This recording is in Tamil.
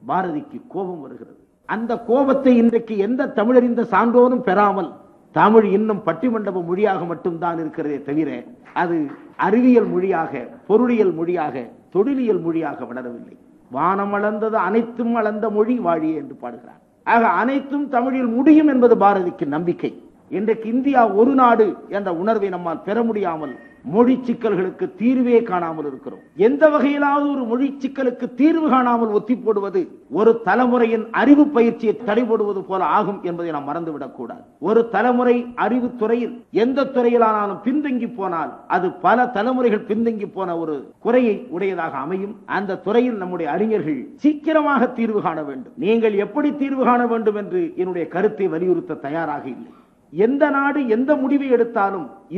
பாரதிக்கு கோபம் வருகிறது அந்த கோபத்தை இன்றைக்கு எந்த தமிழறிந்த சான்றோரும் பெறாமல் தமிழ் இன்னும் பட்டிமண்டப மொழியாக மட்டும்தான் இருக்கிறதே தவிர அது அறிவியல் மொழியாக பொருளியல் மொழியாக தொழிலியல் மொழியாக வளரவில்லை வானம் அளந்தது அனைத்தும் அளந்த மொழி வாழியே என்று பாடுகிறார் ஆக அனைத்தும் தமிழில் முடியும் என்பது பாரதிக்கு நம்பிக்கை இன்றைக்கு இந்தியா ஒரு நாடு என்ற உணர்வை நம்மால் பெற முடியாமல் மொழி சிக்கல்களுக்கு தீர்வே காணாமல் இருக்கிறோம் எந்த வகையிலாவது ஒரு மொழி சிக்கலுக்கு தீர்வு காணாமல் ஒத்தி போடுவது ஒரு தலைமுறையின் அறிவு பயிற்சியை தடைபடுவது போல ஆகும் என்பதை நாம் மறந்துவிடக் கூடாது ஒரு தலைமுறை அறிவு துறையில் எந்த துறையிலானாலும் பின்தங்கி போனால் அது பல தலைமுறைகள் பின்தங்கி போன ஒரு குறையை உடையதாக அமையும் அந்த துறையில் நம்முடைய அறிஞர்கள் சீக்கிரமாக தீர்வு காண வேண்டும் நீங்கள் எப்படி தீர்வு காண வேண்டும் என்று என்னுடைய கருத்தை வலியுறுத்த தயாராக இல்லை எந்த நாடு எந்த முடிவை எடுத்தாலும்